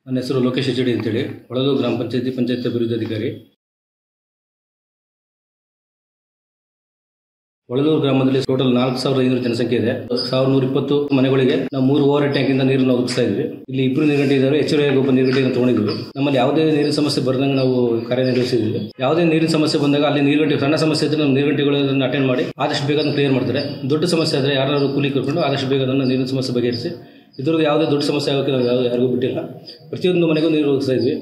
ನನ್ನ ಹೆಸರು Lokesh H D ಅಂತೇಳಿ ಹೊಳಲು ಗ್ರಾಮ ಪಂಚಾಯತಿ ಪಂಚಾಯತ್ ಅಭಿವೃದ್ಧಿ ಅಧಿಕಾರಿ ಹೊಳಲೂರು ಗ್ರಾಮದಲ್ಲಿ ಟೋಟಲ್ ನಾಲ್ಕು ಸಾವಿರದ ಐನೂರು ಜನಸಂಖ್ಯೆ ಇದೆ ಸಾವಿರದ ನೂರ ಇಪ್ಪತ್ತು ಮನೆಗಳಿಗೆ ನಾವು ಮೂರು ಓವರ್ ಟ್ಯಾಂಕ್ ಇಂದ ನೀರನ್ನು ಒದಗಿಸ್ತಾ ಇದ್ವಿ ಇಲ್ಲಿ ಇಬ್ಬರು ನೀರುಗಂಟೆ ಇದ್ದಾರೆ ಹೆಚ್ಚುವರಿಯಾಗಿ ಒಬ್ಬ ನೀರುಗಂಟೆಯನ್ನು ತಗೊಂಡಿದ್ವಿ ನಮ್ಮಲ್ಲಿ ಯಾವುದೇ ನೀರಿನ ಸಮಸ್ಯೆ ಬರದಂಗೆ ನಾವು ಕಾರ್ಯನಿರ್ವಹಿಸಿದ್ವಿ ಯಾವುದೇ ನೀರಿನ ಸಮಸ್ಯೆ ಬಂದಾಗ ಅಲ್ಲಿ ನೀರುಗಂಟೆ ಸಣ್ಣ ಸಮಸ್ಯೆ ಇದ್ದರೆ ನಮ್ಮ ನೀರುಗಂಟೆಗಳನ್ನು ಅಟೆಂಡ್ ಮಾಡಿ ಆದಷ್ಟು ಬೇಗ ಅದನ್ನು ಕ್ಲಿಯರ್ ಮಾಡ್ತಾರೆ ದೊಡ್ಡ ಸಮಸ್ಯೆ ಆದರೆ ಯಾರು ಕೂಲಿ ಕರ್ಕೊಂಡು ಆದಷ್ಟು ಬೇಗ ಅದನ್ನು ನೀರಿನ ಸಮಸ್ಯೆ ಬಗೆಹರಿಸಿ ಇದ್ರದ್ದು ಯಾವುದೇ ದೊಡ್ಡ ಸಮಸ್ಯೆ ಆಗೋಕ್ಕೆ ನಾವು ಯಾವ ಯಾರಿಗೂ ಬಿಟ್ಟಿಲ್ಲ ಪ್ರತಿಯೊಂದು ಮನೆಗೂ ನೀರು ಒದಗಿಸ್ತಾ ಇದ್ವಿ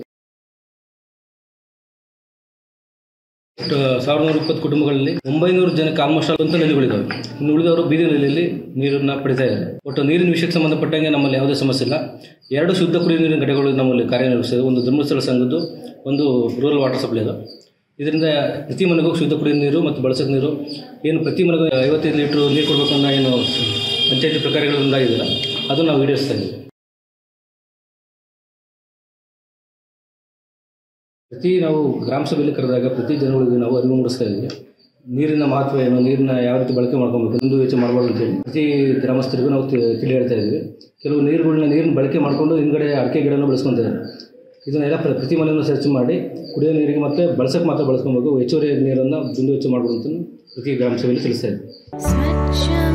ಒಟ್ಟು ಸಾವಿರದ ನೂರ ಇಪ್ಪತ್ತು ಕುಟುಂಬಗಳಲ್ಲಿ ಒಂಬೈನೂರು ಜನಕ್ಕೆ ಆಲ್ಮೋಸ್ಟ್ ಸ್ವಂತ ನದಿಗಳಿದ್ದಾವೆ ಇನ್ನು ಉಳಿದವರು ಬೀದಿ ನದಿಯಲ್ಲಿ ನೀರನ್ನು ಪಡಿತಾ ಇದ್ದಾರೆ ಒಟ್ಟು ನೀರಿನ ವಿಷಯಕ್ಕೆ ಸಂಬಂಧಪಟ್ಟಂಗೆ ನಮ್ಮಲ್ಲಿ ಯಾವುದೇ ಸಮಸ್ಯೆ ಇಲ್ಲ ಎರಡು ಶುದ್ಧ ಕುಡಿಯುವ ನೀರಿನ ಘಟಕಗಳು ನಮ್ಮಲ್ಲಿ ಕಾರ್ಯನಿರ್ವಹಿಸಿದೆ ಒಂದು ಧರ್ಮಸ್ಥಳ ಸಂಘದ್ದು ಒಂದು ರೂರಲ್ ವಾಟರ್ ಸಪ್ಲೈ ಅದು ಇದರಿಂದ ಪ್ರತಿ ಮನೆಗೂ ಶುದ್ಧ ಕುಡಿಯುವ ನೀರು ಮತ್ತು ಬಳಸೋಕೆ ನೀರು ಏನು ಪ್ರತಿ ಮನೆಗೂ ಐವತ್ತೈದು ಲೀಟ್ರ್ ನೀರು ಕೊಡಬೇಕು ಅನ್ನೋ ಏನು ಪಂಚಾಯತಿ ಪ್ರಕಾರಗಳಿಂದ ಇದೆಯಲ್ಲ ಅದು ನಾವು ಈಡೇರಿಸ್ತಾ ಇದ್ದೀವಿ ಪ್ರತಿ ನಾವು ಗ್ರಾಮ ಸಭೆಯಲ್ಲಿ ಕರೆದಾಗ ಪ್ರತಿ ಜನಗಳಿಗೆ ನಾವು ಅರಿವು ಮೂಡಿಸ್ತಾ ಇದ್ದೀವಿ ನೀರಿನ ಮಹತ್ವ ಏನು ನೀರನ್ನ ಯಾವ ರೀತಿ ಬಳಕೆ ಮಾಡ್ಕೊಬೇಕು ಒಂದು ವೆಚ್ಚ ಮಾಡಬಾರ್ದು ಅಂತೇಳಿ ಪ್ರತಿ ಗ್ರಾಮಸ್ಥರಿಗೂ ನಾವು ತಿ- ತಿಳಿ ಹೇಳ್ತಾ ಇದ್ದೀವಿ ಕೆಲವು ನೀರುಗಳನ್ನ ನೀರನ್ನ ಬಳಕೆ ಮಾಡಿಕೊಂಡು ಹಿಂದ್ಗಡೆ ಅಡಿಕೆ ಗಿಡನ ಬೆಳೆಸ್ಕೊತಿದ್ದಾರೆ ಇದನ್ನೆಲ್ಲ ಪ್ರ- ಪ್ರತಿ ಮನೆಯನ್ನು ಸರ್ಚ್ ಮಾಡಿ ಕುಡಿಯೋ ನೀರಿಗೆ ಮತ್ತು ಬಳಸೋಕೆ ಮಾತ್ರ ಬಳಸ್ಕೊಬೇಕು ಹೆಚ್ಚುವರಿ ನೀರನ್ನು ಬಿಂದು ವೆಚ್ಚ ಮಾಡ್ಬೋದು ಅಂತ ಪ್ರತಿ ಗ್ರಾಮ ಸಭೆಯಲ್ಲಿ ತಿಳಿಸ್ತಾ ಇದ್ದೀವಿ ಸ್ವಚ್ಛ